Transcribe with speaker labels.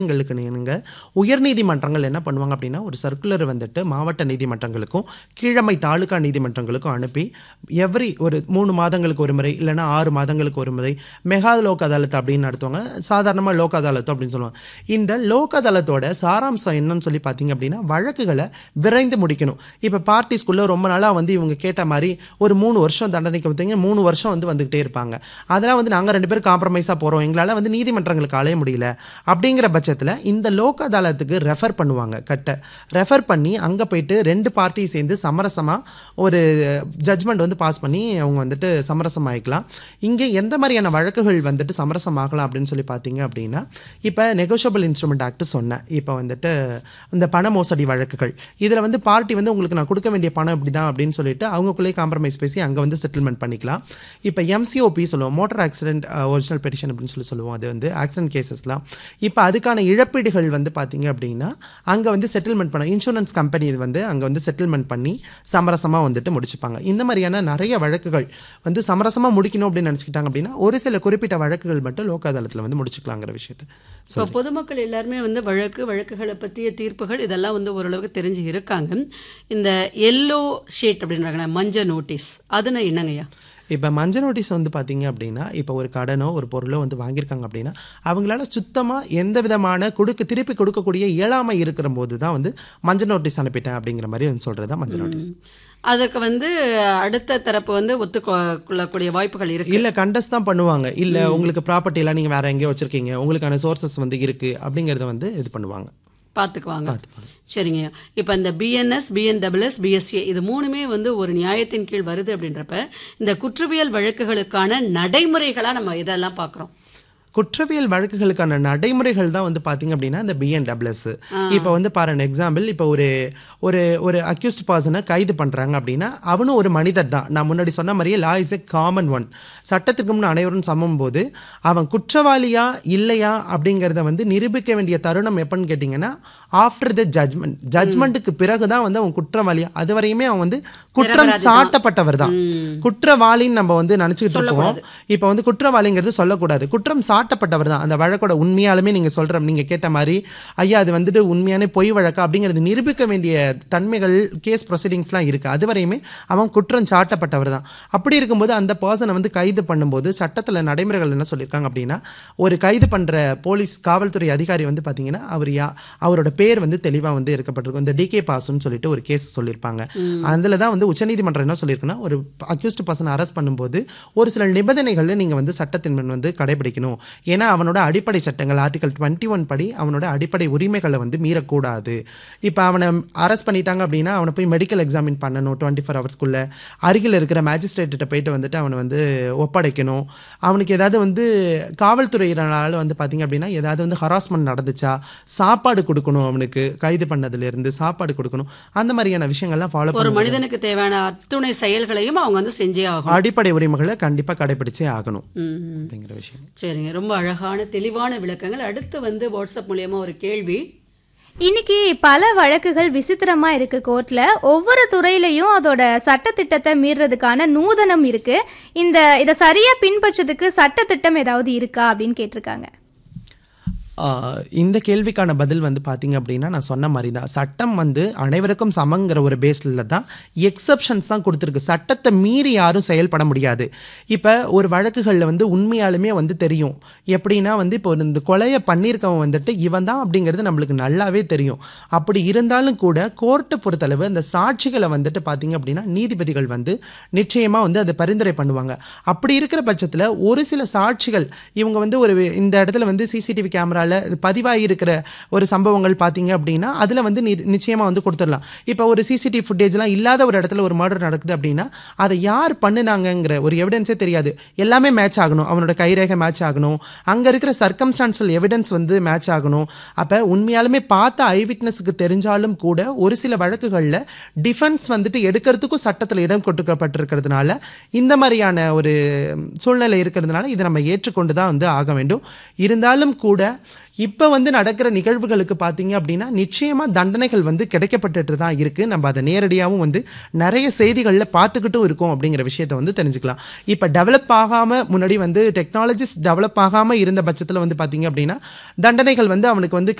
Speaker 1: எங்களுக்கு நீங்க உயர்நீதிமன்றங்கள் என்ன பண்ணுவாங்க அப்படின்னா ஒரு சர்க்குலர் வந்துட்டு மாவட்ட நீதிமன்றங்களுக்கும் கீழமை தாலுகா நீதிமன்றங்களுக்கும் அனுப்பி எவ்ரி ஒரு மூணு மாதங்களுக்கு ஒரு முறை இல்லைன்னா ஆறு மாதங்களுக்கு ஒரு முறை மெகா லோக் அதாலத் அப்படின்னு நடத்துவாங்க சாதாரணமாக லோக் அதாலத் அப்படின்னு சொல்லுவாங்க இந்த லோக் அதாலத்தோட சாராம்சம் என்னன்னு சொல்லி பார்த்தீங்க அப்படின்னா வழக்குகளை விரைந்து முடிக்கணும் இப்போ பார்ட்டிஸ்குள்ளே ரொம்ப நாளாக வந்து இவங்க கேட்ட மாதிரி ஒரு மூணு வருஷம் தண்டனைக்கு பார்த்தீங்கன்னா மூணு வருஷம் வந்து வந்துகிட்டே இருப்பாங்க அதெல்லாம் வந்து நாங்கள் ரெண்டு பேரும் காம்ப்ரமைஸாக போகிறோம் எங்களால் வந்து நீதிமன்றங்களுக்கு அலைய முடியல அப்படிங்கிற பட்சத்தில் இந்த லோக் அதாலத்துக்கு ரெஃபர் பண்ணுவாங்க கட்ட ரெஃபர் பண்ணி அங்கே போயிட்டு ரெண்டு பார்ட்டி சேர்ந்து சமரசமாக ஒரு ஜட்ஜ்மெண்ட் வந்து பாஸ் பண்ணி அவங்க வந்துட்டு சமரசம் ஆகிக்கலாம் இங்கே எந்த மாதிரியான வழக்குகள் வந்துட்டு சமரசம் ஆகலாம் அப்படின்னு சொல்லி பார்த்தீங்க அப்படின்னா இப்போ நெகோஷியபிள் இன்ஸ்ட்ருமெண்ட் ஆக்ட் சொன்னேன் இப்போ வந்துட்டு இந்த பண மோசடி வழக்குகள் இதில் வந்து பார்ட்டி வந்து உங்களுக்கு நான் கொடுக்க வேண்டிய பணம் இப்படி தான் அப்படின்னு சொல்லிட்டு அவங்களுக்குள்ளேயே காம்ப்ரமைஸ் பேசி அங்கே வந்து செட்டில்மெண்ட் பண்ணிக்கலாம் இப்போ எம்சிஓபி சொல்லுவோம் மோட்டார் ஆக்சிடென்ட் ஒரிஜினல் பெட்டிஷன் அப்படின்னு சொல்லி சொல்லுவோம் அது வந்து ஆக்சிடென்ட் கேசஸ்லாம் இப்போ அதுக்கான இழப்பீடுகள் வந்து பார்த்தீங்க அப்படின்னா அங்கே வந்து செட்டில்மெண்ட் பண்ண இன்சூரன்ஸ் கம்பெனி இது வந்து அங்கே வந்து செட்டில்மெண்ட் பண்ணி சமரசமாக வந்துட்டு முடிச்சுப்பாங்க இந்த மாதிரியான நிறைய வழக்குகள் வந்து சமரசமாக முடிக்கணும் அப்படின்னு நினச்சிக்கிட்டாங்க அப்படின்னா ஒரு சில குறிப்பிட்ட வழக்குகள் மட்டும் லோக் அதாலத்தில் வந்து முடிச்சுக்கலாங்கிற விஷயத்தை
Speaker 2: இப்போ பொதுமக்கள் எல்லாருமே வந்து வழக்கு வழக்குகளை பற்றிய தீர்ப்புகள் இதெல்லாம் வந்து ஓரளவுக்கு தெரிஞ்சு இருக்காங்க இந்த எல்லோ ஷீட் அப்படின்றாங்க மஞ்சள் நோட்டீஸ் அதுனா என்னங்கய்யா
Speaker 1: இப்போ மஞ்சள் நோட்டீஸ் வந்து பார்த்தீங்க அப்படின்னா இப்போ ஒரு கடனோ ஒரு பொருளோ வந்து வாங்கியிருக்காங்க அப்படின்னா அவங்களால சுத்தமாக எந்த விதமான கொடுக்க திருப்பி கொடுக்கக்கூடிய இயலாமை இருக்கிற போது தான் வந்து மஞ்சள் நோட்டீஸ் அனுப்பிட்டேன் அப்படிங்கிற மாதிரி வந்து சொல்கிறது தான் மஞ்சள் நோட்டீஸ்
Speaker 2: அதற்கு வந்து அடுத்த தரப்பு வந்து ஒத்துக்கொள்ளக்கூடிய வாய்ப்புகள் இருக்கு
Speaker 1: இல்லை கண்டஸ்ட் தான் பண்ணுவாங்க இல்லை உங்களுக்கு ப்ராப்பர்ட்டி எல்லாம் நீங்கள் வேற எங்கேயோ வச்சிருக்கீங்க உங்களுக்கான சோர்சஸ் வந்து இருக்கு அப்படிங்கிறத வந்து இது பண்ணுவாங்க
Speaker 2: பார்த்துக்குவாங்க சரிங்க இப்போ இந்த பிஎன்எஸ் பிஎன்டபிள்எஸ் பிஎஸ்ஏ இது மூணுமே வந்து ஒரு நியாயத்தின் கீழ் வருது அப்படின்றப்ப இந்த குற்றவியல் வழக்குகளுக்கான நடைமுறைகளாக நம்ம இதெல்லாம் பார்க்குறோம்
Speaker 1: குற்றவியல் வழக்குகளுக்கான நடைமுறைகள் தான் வந்து பார்த்தீங்க அப்படின்னா இந்த பிஎன்டபிள்எஸ் இப்போ வந்து பாருங்க எக்ஸாம்பிள் இப்போ ஒரு ஒரு ஒரு அக்யூஸ்ட் பர்சனை கைது பண்ணுறாங்க அப்படின்னா அவனும் ஒரு மனிதர் தான் நான் முன்னாடி சொன்ன மாதிரியே law is a common one சட்டத்துக்கு முன் அனைவரும் சமம் போது அவன் குற்றவாளியா இல்லையா அப்படிங்கிறத வந்து நிரூபிக்க வேண்டிய தருணம் எப்பன்னு கேட்டிங்கன்னா ஆஃப்டர் த ஜட்மெண்ட் ஜட்மெண்ட்டுக்கு பிறகு தான் வந்து அவன் குற்றவாளியா அது வரையுமே அவன் வந்து குற்றம் சாட்டப்பட்டவர் தான் குற்றவாளின்னு நம்ம வந்து நினச்சிக்கிட்டு இருக்கோம் இப்போ வந்து குற்றவாளிங்கிறது சொல்லக்கூடாது குற்றம் சாட்டப்பட்டவர் தான் அந்த வழக்கோட உண்மையாலுமே நீங்கள் சொல்கிற நீங்கள் கேட்ட மாதிரி ஐயா அது வந்துட்டு உண்மையான பொய் வழக்கா அப்படிங்கிறது நிரூபிக்க வேண்டிய தன்மைகள் கேஸ் ப்ரொசீடிங்ஸ்லாம் இருக்குது அது வரையுமே அவன் குற்றம் சாட்டப்பட்டவர் தான் அப்படி இருக்கும்போது அந்த பர்சனை வந்து கைது பண்ணும்போது சட்டத்தில் நடைமுறைகள் என்ன சொல்லியிருக்காங்க அப்படின்னா ஒரு கைது பண்ணுற போலீஸ் காவல்துறை அதிகாரி வந்து பார்த்தீங்கன்னா அவர் யா அவரோட பேர் வந்து தெளிவாக வந்து இருக்கப்பட்டிருக்கும் இந்த டிகே பாஸ்ன்னு சொல்லிட்டு ஒரு கேஸ் சொல்லியிருப்பாங்க அதில் தான் வந்து உச்சநீதிமன்றம் என்ன சொல்லியிருக்குன்னா ஒரு அக்யூஸ்ட் பர்சனை அரெஸ்ட் பண்ணும்போது ஒரு சில நிபந்தனைகளில் நீங்கள் வந்து சட்டத்தின் முன் வந்து கடைபிடிக்கணும் ஏன்னா அவனோட அடிப்படை சட்டங்கள் ஆர்டிகல் டுவெண்ட்டி ஒன் படி அவனோட அடிப்படை உரிமைகளை வந்து மீறக்கூடாது இப்போ அவனை அரெஸ்ட் பண்ணிட்டாங்க அப்படின்னா அவனை போய் மெடிக்கல் எக்ஸாமின் பண்ணணும் டுவெண்ட்டி ஃபோர் ஹவர்ஸ்க்குள்ளே அருகில் இருக்கிற மேஜிஸ்ட்ரேட்டிட்ட போயிட்டு வந்துட்டு அவனை வந்து ஒப்படைக்கணும் அவனுக்கு ஏதாவது வந்து காவல்துறையினரால் வந்து பார்த்தீங்க அப்படின்னா ஏதாவது வந்து ஹராஸ்மெண்ட் நடந்துச்சா சாப்பாடு கொடுக்கணும் அவனுக்கு கைது பண்ணதுலேருந்து சாப்பாடு கொடுக்கணும் அந்த மாதிரியான விஷயங்கள்லாம் ஃபாலோ
Speaker 2: ஒரு
Speaker 1: பண்ணணும்
Speaker 2: மனிதனுக்கு தேவையான அத்துணை செயல்களையும் அவங்க வந்து செஞ்சே ஆகும்
Speaker 1: அடிப்படை உரிமைகளை கண்டிப்பாக கடைபிடிச்சே ஆகணும்
Speaker 2: ம், ம்.
Speaker 1: அப்படிங்கிற விஷயம்
Speaker 2: சரிங்க ரொம்ப அழகான தெளிவான விளக்கங்கள் அடுத்து வந்து வாட்ஸ்அப் மூலியமா ஒரு கேள்வி
Speaker 3: இன்னைக்கு பல வழக்குகள் விசித்திரமா இருக்கு கோர்ட்ல ஒவ்வொரு துறையிலையும் அதோட சட்டத்திட்டத்தை மீறதுக்கான நூதனம் இருக்கு இந்த இதை சரியா பின்பற்றதுக்கு சட்டத்திட்டம் ஏதாவது இருக்கா அப்படின்னு கேட்டிருக்காங்க
Speaker 1: ஆஹ் இந்த கேள்விக்கான பதில் வந்து பார்த்தீங்க அப்படின்னா நான் சொன்ன மாதிரி தான் சட்டம் வந்து அனைவருக்கும் சமங்கிற ஒரு பேஸில் தான் எக்ஸப்ஷன்ஸ் தான் கொடுத்துருக்கு சட்டத்தை மீறி யாரும் செயல்பட முடியாது இப்போ ஒரு வழக்குகளில் வந்து உண்மையாலுமே வந்து தெரியும் எப்படின்னா வந்து இப்போ இந்த கொலையை பண்ணியிருக்கவன் வந்துட்டு இவன் தான் அப்படிங்கிறது நம்மளுக்கு நல்லாவே தெரியும் அப்படி இருந்தாலும் கூட கோர்ட்டை பொறுத்தளவு அந்த சாட்சிகளை வந்துட்டு பார்த்தீங்க அப்படின்னா நீதிபதிகள் வந்து நிச்சயமாக வந்து அதை பரிந்துரை பண்ணுவாங்க அப்படி இருக்கிற பட்சத்தில் ஒரு சில சாட்சிகள் இவங்க வந்து ஒரு இந்த இடத்துல வந்து சிசிடிவி கேமராவில் பதிவாகி இருக்கிற ஒரு சம்பவங்கள் பார்த்தீங்க அப்படின்னா அதில் வந்து நி நிச்சயமாக வந்து கொடுத்துடலாம் இப்போ ஒரு சிசிடிவி ஃபுட்டேஜ்லாம் இல்லாத ஒரு இடத்துல ஒரு மர்டர் நடக்குது அப்படின்னா அதை யார் பண்ணுனாங்கங்கிற ஒரு எவிடன்ஸே தெரியாது எல்லாமே மேட்ச் ஆகணும் அவனோட கைரேகை மேட்ச் ஆகணும் அங்கே இருக்கிற சர்க்கம்ஸ்டான்சல் எவிடன்ஸ் வந்து மேட்ச் ஆகணும் அப்போ உண்மையாலுமே பார்த்த ஐ விட்னஸுக்கு தெரிஞ்சாலும் கூட ஒரு சில வழக்குகளில் டிஃபென்ஸ் வந்துட்டு எடுக்கிறதுக்கும் சட்டத்தில் இடம் கொடுக்கப்பட்டிருக்கிறதுனால இந்த மாதிரியான ஒரு சூழ்நிலை இருக்கிறதுனால இதை நம்ம ஏற்றுக்கொண்டு தான் வந்து ஆக வேண்டும் இருந்தாலும் கூட இப்போ வந்து நடக்கிற நிகழ்வுகளுக்கு பார்த்தீங்க அப்படின்னா நிச்சயமா தண்டனைகள் வந்து கிடைக்கப்பட்டுட்டு தான் இருக்கு நம்ம அதை நேரடியாகவும் வந்து நிறைய செய்திகளில் பார்த்துக்கிட்டும் இருக்கோம் அப்படிங்கிற விஷயத்தை வந்து தெரிஞ்சுக்கலாம் இப்போ டெவலப் ஆகாம முன்னாடி வந்து டெக்னாலஜிஸ் டெவலப் ஆகாம இருந்த பட்சத்தில் வந்து பார்த்தீங்க அப்படின்னா தண்டனைகள் வந்து அவனுக்கு வந்து